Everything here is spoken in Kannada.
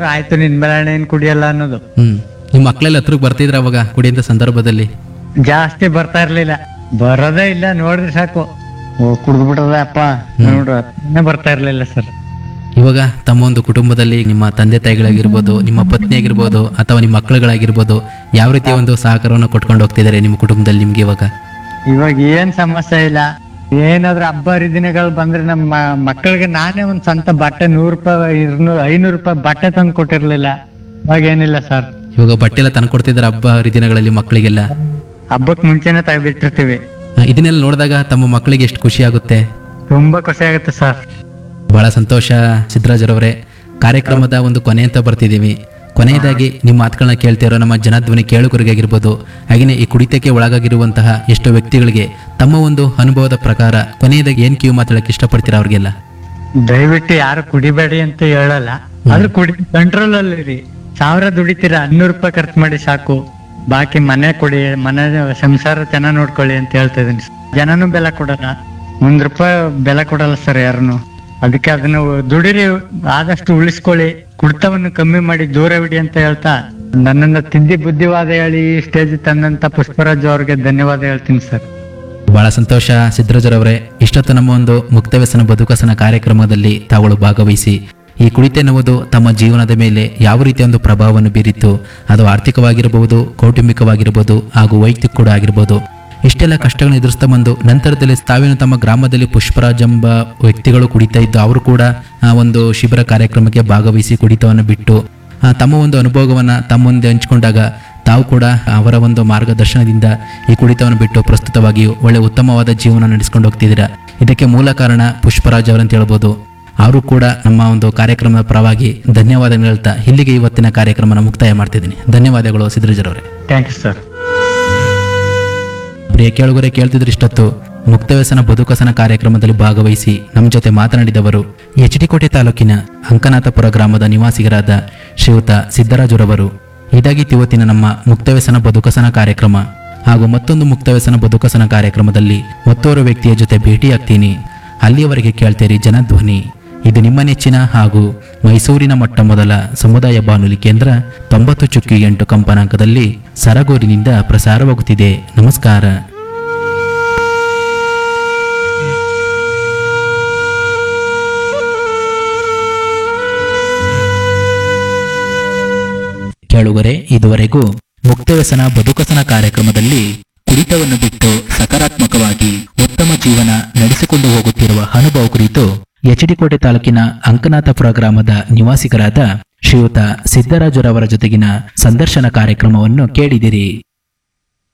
ಆಯ್ತು ನಿನ್ ಬೆಳವಣಿಗೆ ಏನ್ ಕುಡಿಯಲ್ಲ ಅನ್ನೋದು ಹ್ಮ್ ನಿಮ್ಮ ಮಕ್ಕಳೆಲ್ಲ ಹತ್ರಕ್ಕೆ ಬರ್ತಿದ್ರ ಅವಾಗ ಕುಡಿಯಂತ ಸಂದರ್ಭದಲ್ಲಿ ಜಾಸ್ತಿ ಬರ್ತಾ ಇರ್ಲಿಲ್ಲ ಬರೋದೇ ಇಲ್ಲ ನೋಡಿದ್ರೆ ಸಾಕು ಓ ಕುಡ್ದು ಬಿಟ್ಟದ ಅಪ್ಪ ನೋಡ್ರ ಇನ್ನೂ ಬರ್ತಾ ಇರ್ಲಿಲ್ಲ ಸರ್ ಇವಾಗ ತಮ್ಮ ಒಂದು ಕುಟುಂಬದಲ್ಲಿ ನಿಮ್ಮ ತಂದೆ ತಾಯಿಗಳಾಗಿರ್ಬೋದು ನಿಮ್ಮ ಪತ್ನಿ ಆಗಿರ್ಬೋದು ಅಥವಾ ನಿಮ್ಮ ಮಕ್ಕಳುಗಳಾಗಿರ್ಬೋದು ಯಾವ ರೀತಿಯ ಒಂದು ಸಹಕಾರವನ್ನು ಕೊಟ್ಕೊಂಡು ಹೋಗ್ತಿದ್ದಾರೆ ನಿಮ್ಮ ಕುಟುಂಬದಲ್ಲಿ ನಿಮ್ಗೆ ಇವಾಗ ಇವಾಗ ಏನ್ ಸಮಸ್ಯೆ ಇಲ್ಲ ಏನಾದ್ರೂ ಹಬ್ಬ ಹರಿದಿನಗಳು ಬಂದ್ರೆ ನಮ್ಮ ಮಕ್ಕಳಿಗೆ ನಾನೇ ಒಂದ್ ಸ್ವಂತ ಬಟ್ಟೆ ನೂರ್ ರೂಪಾಯಿ ഇരുന്നൂರು ಐನೂರು ರೂಪಾಯಿ ಬಟ್ಟೆ ತಂದು ಕೊಟ್ಟಿರ್ಲಿಲ್ಲ ಇವಾಗ ಏನಿಲ್ಲ ಸರ್ ಇವಾಗ ಬಟ್ಟೆ ಎಲ್ಲ ತಂದು ಕೊಡ್ತಿದ್ದಾರೆ ಹಬ್ಬ ಹರಿದಿನಗಳಲ್ಲಿ ಮಕ್ಕಳಿಗೆಲ್ಲ ಹಬ್ಬಕ್ ಮುಂಚೆನೆ ತೆಗ್ದಿಟ್ಟಿರ್ತೀವಿ ಆ, ಇದನ್ನೆಲ್ಲ ನೋಡಿದಾಗ ತಮ್ಮ ಮಕ್ಕಳಿಗೆ ಎಷ್ಟು ಖುಷಿ ಆಗುತ್ತೆ ತುಂಬಾ ಖುಷಿ ಆಗುತ್ತೆ ಸರ್ ಬಹಳ ಸಂತೋಷ ಸಿದ್ದರಾಜರವರೇ ಕಾರ್ಯಕ್ರಮದ ಒಂದು ಕೊನೆ ಅಂತ ಬರ್ತಿದ್ದೀವಿ ಕೊನೆಯದಾಗಿ ನಿಮ್ಮ ಮಾತುಗಳನ್ನ ಕೇಳ್ತಿರೋ ನಮ್ಮ ಜನಧ್ವನಿ ಕೇಳುಗರಿಗಾಗಿರ್ಬೋದು ಹಾಗೆಯೇ ಈ ಕುಡಿತಕ್ಕೆ ಒಳಗಾಗಿರುವಂತಹ ಎಷ್ಟೋ ವ್ಯಕ್ತಿಗಳಿಗೆ ತಮ್ಮ ಒಂದು ಅನುಭವದ ಪ್ರಕಾರ ಕೊನೆಯದಾಗಿ ಏನ್ ಕಿವಿ ಮಾತಾಡಕ್ಕೆ ಇಷ್ಟಪಡ್ತೀರಾ ಅವ್ರಿಗೆಲ್ಲ ದಯವಿಟ್ಟು ಯಾರು ಕುಡಿಬೇಡಿ ಅಂತ ಹೇಳಲ್ಲ ಆದ್ರೂ ಕುಡಿ ಕಂಟ್ರೋಲ್ ಅಲ್ಲಿ ಇರಿ ಸಾವಿರ ದುಡಿತೀರಾ ಹನ್ನೂರು ರೂಪಾಯಿ ಖರ್ಚು ಮಾಡಿ ಸಾಕು ಬಾಕಿ ಮನೆ ಕೊಡಿ ಮನೆ ಸಂಸಾರ ಚೆನ್ನಾಗ್ ನೋಡ್ಕೊಳ್ಳಿ ಅಂತ ಹೇಳ್ತಾ ಇದೀನಿ ಜನನು ಬೆಲೆ ಕೊಡಲ್ಲ ಒಂದ್ ರೂಪಾಯಿ ಬೆಲೆ ಕೊಡಲ್ಲ ಸರ್ ಯಾರನ್ನು ಅದಕ್ಕೆ ಅದನ್ನ ದುಡಿರಿ ಆದಷ್ಟು ಉಳಿಸ್ಕೊಳ್ಳಿ ಕುಡ್ತವನ್ನು ಕಮ್ಮಿ ಮಾಡಿ ದೂರವಿಡಿ ಅಂತ ಹೇಳ್ತಾ ನನ್ನನ್ನ ತಿದ್ದಿ ಬುದ್ಧಿವಾದ ಹೇಳಿ ಈ ಸ್ಟೇಜ್ ತಂದಂತ ಪುಷ್ಪರಾಜ್ ಅವ್ರಿಗೆ ಧನ್ಯವಾದ ಹೇಳ್ತೀನಿ ಸರ್ ಬಹಳ ಸಂತೋಷ ಸಿದ್ದರಾಜರವರೇ ಇಷ್ಟೊತ್ತು ನಮ್ಮ ಒಂದು ಮುಕ್ತ ವ್ಯಸನ ಬದುಕಸನ ಕಾರ್ಯಕ್ರಮದಲ್ಲಿ ತಾವುಗಳು ಭಾಗವಹಿಸಿ ಈ ಕುಡಿತ ಎನ್ನುವುದು ತಮ್ಮ ಜೀವನದ ಮೇಲೆ ಯಾವ ರೀತಿಯ ಒಂದು ಪ್ರಭಾವವನ್ನು ಬೀರಿತ್ತು ಅದು ಆರ್ಥಿಕವಾಗಿರಬಹುದು ಕೌಟುಂಬಿಕವಾಗಿರಬಹುದು ಹಾಗೂ ವೈಯಕ್ತಿಕ ಕೂಡ ಆಗಿರ್ಬೋದು ಇಷ್ಟೆಲ್ಲ ಕಷ್ಟಗಳನ್ನು ಎದುರಿಸ್ತಾ ಬಂದು ನಂತರದಲ್ಲಿ ತಾವೇನು ತಮ್ಮ ಗ್ರಾಮದಲ್ಲಿ ಪುಷ್ಪರಾಜ್ ಎಂಬ ವ್ಯಕ್ತಿಗಳು ಕುಡಿತಾ ಇದ್ದು ಅವರು ಕೂಡ ಆ ಒಂದು ಶಿಬಿರ ಕಾರ್ಯಕ್ರಮಕ್ಕೆ ಭಾಗವಹಿಸಿ ಕುಡಿತವನ್ನು ಬಿಟ್ಟು ಆ, ತಮ್ಮ ಒಂದು ಅನುಭವವನ್ನು ತಮ್ಮ ಮುಂದೆ ಹಂಚಿಕೊಂಡಾಗ ತಾವು ಕೂಡ ಅವರ ಒಂದು ಮಾರ್ಗದರ್ಶನದಿಂದ ಈ ಕುಡಿತವನ್ನು ಬಿಟ್ಟು ಪ್ರಸ್ತುತವಾಗಿ ಒಳ್ಳೆ ಉತ್ತಮವಾದ ಜೀವನ ನಡೆಸ್ಕೊಂಡು ಹೋಗ್ತಿದ್ದೀರಾ ಇದಕ್ಕೆ ಮೂಲ ಕಾರಣ ಪುಷ್ಪರಾಜ್ ಅವರಂತ ಹೇಳ್ಬೋದು ಅವರು ಕೂಡ ನಮ್ಮ ಒಂದು ಕಾರ್ಯಕ್ರಮದ ಪರವಾಗಿ ಧನ್ಯವಾದ ಹೇಳ್ತಾ ಇಲ್ಲಿಗೆ ಇವತ್ತಿನ ಕಾರ್ಯಕ್ರಮನ ಮುಕ್ತಾಯ ಮಾಡ್ತಿದ್ದೀನಿ ಧನ್ಯವಾದಗಳು ಸಿದ್ದರಾಜರವರೇ ಥ್ಯಾಂಕ್ ಯು ಸರ್ ಪ್ರಿಯ ಕೇಳುಗರೆ ಕೇಳ್ತಿದ್ರೆ ಇಷ್ಟೊತ್ತು ಮುಕ್ತ ವ್ಯಸನ ಬದುಕಸನ ಕಾರ್ಯಕ್ರಮದಲ್ಲಿ ಭಾಗವಹಿಸಿ ನಮ್ಮ ಜೊತೆ ಮಾತನಾಡಿದವರು ಎಚ್ ಡಿ ಕೋಟೆ ತಾಲೂಕಿನ ಅಂಕನಾಥಪುರ ಗ್ರಾಮದ ನಿವಾಸಿಗರಾದ ಶ್ರೀಯುತ ಸಿದ್ದರಾಜುರವರು ಇದಾಗಿತ್ತು ಇವತ್ತಿನ ನಮ್ಮ ಮುಕ್ತ ವ್ಯಸನ ಬದುಕಸನ ಕಾರ್ಯಕ್ರಮ ಹಾಗೂ ಮತ್ತೊಂದು ಮುಕ್ತ ವ್ಯಸನ ಬದುಕಸನ ಕಾರ್ಯಕ್ರಮದಲ್ಲಿ ಮತ್ತೋರ್ವ ವ್ಯಕ್ತಿಯ ಜೊತೆ ಭೇಟಿಯಾಗ್ತೀನಿ ಅಲ್ಲಿಯವರೆಗೆ ಕೇಳ್ತೀರಿ ಜನಧ್ವನಿ ಇದು ನಿಮ್ಮ ನೆಚ್ಚಿನ ಹಾಗೂ ಮೈಸೂರಿನ ಮೊಟ್ಟ ಮೊದಲ ಸಮುದಾಯ ಬಾನುಲಿ ಕೇಂದ್ರ ತೊಂಬತ್ತು ಚುಕ್ಕಿ ಎಂಟು ಕಂಪನಾಂಕದಲ್ಲಿ ಸರಗೂರಿನಿಂದ ಪ್ರಸಾರವಾಗುತ್ತಿದೆ ನಮಸ್ಕಾರ ಕೇಳುಗರೆ ಇದುವರೆಗೂ ಮುಕ್ತ ವ್ಯಸನ ಬದುಕಸನ ಕಾರ್ಯಕ್ರಮದಲ್ಲಿ ಕುಡಿತವನ್ನು ಬಿಟ್ಟು ಸಕಾರಾತ್ಮಕವಾಗಿ ಉತ್ತಮ ಜೀವನ ನಡೆಸಿಕೊಂಡು ಹೋಗುತ್ತಿರುವ ಅನುಭವ ಕುರಿತು ಎಚ್ಡಿಕೋಟೆ ತಾಲೂಕಿನ ಅಂಕನಾಥಪುರ ಗ್ರಾಮದ ನಿವಾಸಿಗರಾದ ಶ್ರೀಯುತ ಸಿದ್ದರಾಜುರವರ ಜೊತೆಗಿನ ಸಂದರ್ಶನ ಕಾರ್ಯಕ್ರಮವನ್ನು ಕೇಳಿದಿರಿ